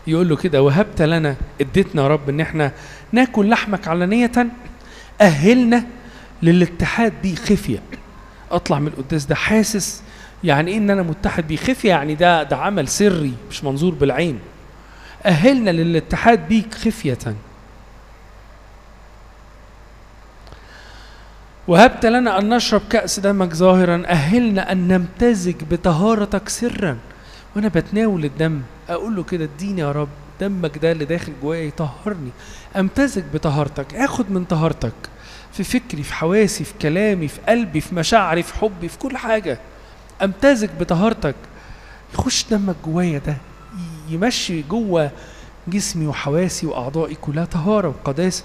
يقول له كده وهبت لنا اديتنا يا رب ان احنا ناكل لحمك علانية أهلنا للاتحاد بيه خفية اطلع من القداس ده حاسس يعني ايه ان انا متحد بيه خفية يعني ده ده عمل سري مش منظور بالعين أهلنا للاتحاد بيك خفية وهبت لنا أن نشرب كأس دمك ظاهرا أهلنا أن نمتزج بطهارتك سرا وأنا بتناول الدم أقول له كده اديني يا رب دمك ده اللي داخل جوايا يطهرني أمتزج بطهارتك آخد من طهارتك في فكري في حواسي في كلامي في قلبي في مشاعري في حبي في كل حاجة أمتزج بطهارتك يخش دمك جوايا ده يمشي جوه جسمي وحواسي وأعضائي كلها طهارة وقداسة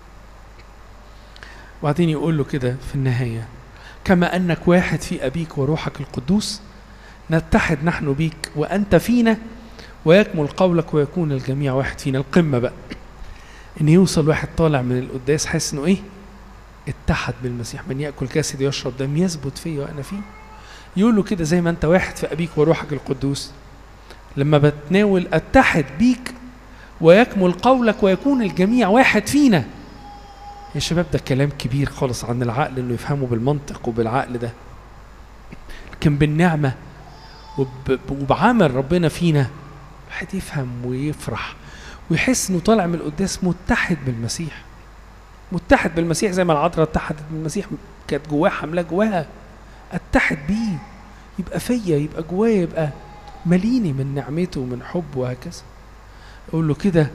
وبعدين يقول له كده في النهاية كما أنك واحد في أبيك وروحك القدوس نتحد نحن بيك وأنت فينا ويكمل قولك ويكون الجميع واحد فينا القمة بقى إن يوصل واحد طالع من القداس حاسس إنه إيه اتحد بالمسيح من يأكل جسدي يشرب دم يثبت فيه وأنا فيه يقول له كده زي ما أنت واحد في أبيك وروحك القدوس لما بتناول اتحد بيك ويكمل قولك ويكون الجميع واحد فينا يا شباب ده كلام كبير خالص عن العقل انه يفهمه بالمنطق وبالعقل ده لكن بالنعمه وب... وبعمل ربنا فينا الواحد يفهم ويفرح ويحس انه طالع من القداس متحد بالمسيح متحد بالمسيح زي ما العذراء اتحدت بالمسيح كانت جواها حملاه جواها اتحد بيه يبقى فيا يبقى جوايا يبقى مليني من نعمته ومن حبه وهكذا اقول له كده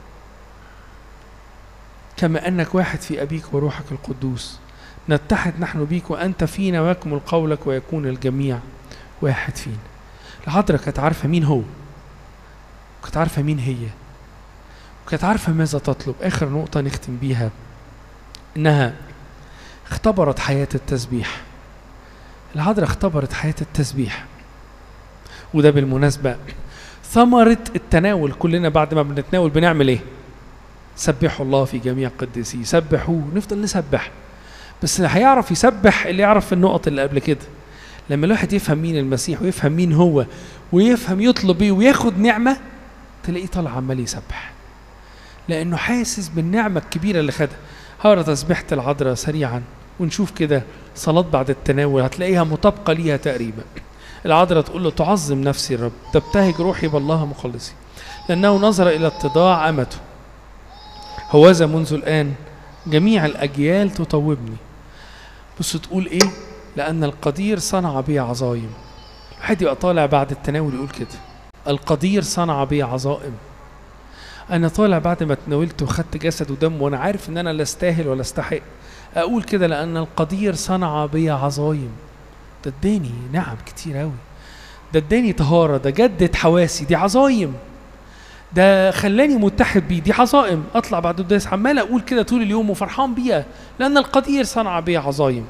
كما انك واحد في ابيك وروحك القدوس نتحد نحن بيك وانت فينا ويكمل قولك ويكون الجميع واحد فينا العذراء كانت عارفه مين هو كانت عارفه مين هي وكانت عارفه ماذا تطلب اخر نقطه نختم بيها انها اختبرت حياه التسبيح العذراء اختبرت حياه التسبيح وده بالمناسبة ثمرة التناول كلنا بعد ما بنتناول بنعمل ايه سبحوا الله في جميع قدسيه سبحوه نفضل نسبح بس اللي هيعرف يسبح اللي يعرف النقط اللي قبل كده لما الواحد يفهم مين المسيح ويفهم مين هو ويفهم يطلب ايه وياخد نعمة تلاقيه طالع عمال يسبح لانه حاسس بالنعمة الكبيرة اللي خدها هقرا تسبيحة العذراء سريعا ونشوف كده صلاة بعد التناول هتلاقيها مطابقة ليها تقريبا العذراء تقول له تعظم نفسي الرب تبتهج روحي بالله مخلصي لأنه نظر إلى اتضاع أمته هوذا منذ الآن جميع الأجيال تطوبني بص تقول إيه لأن القدير صنع بي عظايم الواحد يبقى طالع بعد التناول يقول كده القدير صنع بي عظائم أنا طالع بعد ما تناولت وخدت جسد ودم وأنا عارف إن أنا لا استاهل ولا استحق أقول كده لأن القدير صنع بي عظايم ده اداني نعم كتير أوي ده اداني طهارة ده جدد حواسي دي عظايم ده خلاني متحد بيه دي عظائم اطلع بعد القداس عمال اقول كده طول اليوم وفرحان بيها لان القدير صنع بي عظايم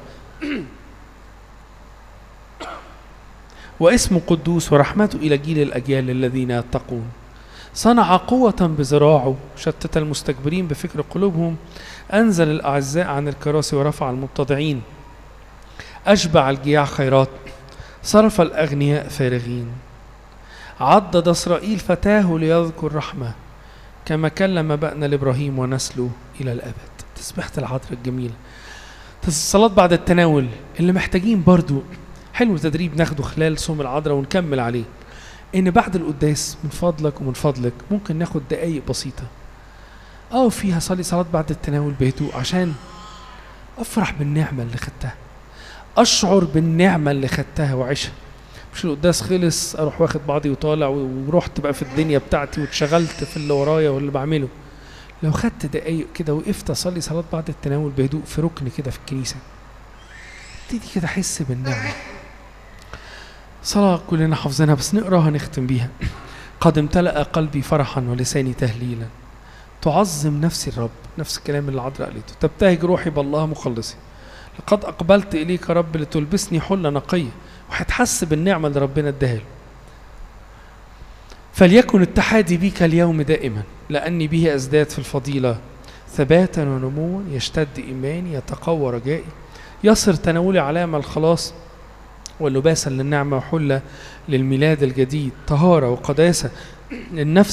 واسمه قدوس ورحمته الى جيل الاجيال الذين يتقون صنع قوة بذراعه شتت المستكبرين بفكر قلوبهم أنزل الأعزاء عن الكراسي ورفع المبتضعين أشبع الجياع خيرات صرف الأغنياء فارغين عضد إسرائيل فتاه ليذكر رحمة كما كلم بأنا لإبراهيم ونسله إلى الأبد تسبحة العطر الجميلة الصلاة بعد التناول اللي محتاجين برضو حلو تدريب ناخده خلال صوم العذراء ونكمل عليه ان بعد القداس من فضلك ومن فضلك ممكن ناخد دقايق بسيطة اه فيها صلي صلاة بعد التناول بهدوء عشان افرح بالنعمة اللي خدتها اشعر بالنعمة اللي خدتها وعيشها مش القداس خلص اروح واخد بعضي وطالع ورحت بقى في الدنيا بتاعتي واتشغلت في اللي ورايا واللي بعمله لو خدت دقايق كده وقفت اصلي صلاة بعد التناول بهدوء في ركن كده في الكنيسة ابتدي كده احس بالنعمة صلاة كلنا حافظينها بس نقراها نختم بيها قد امتلأ قلبي فرحا ولساني تهليلا تعظم نفسي الرب نفس الكلام اللي العذراء قالته تبتهج روحي بالله مخلصي لقد أقبلت إليك يا رب لتلبسني حلة نقية وهتحس بالنعمة اللي ربنا اداها له فليكن اتحادي بك اليوم دائما لأني به أزداد في الفضيلة ثباتا ونموا يشتد إيماني يتقوى رجائي يصر تناولي علامة الخلاص ولباسا للنعمة وحلة للميلاد الجديد طهارة وقداسة للنفس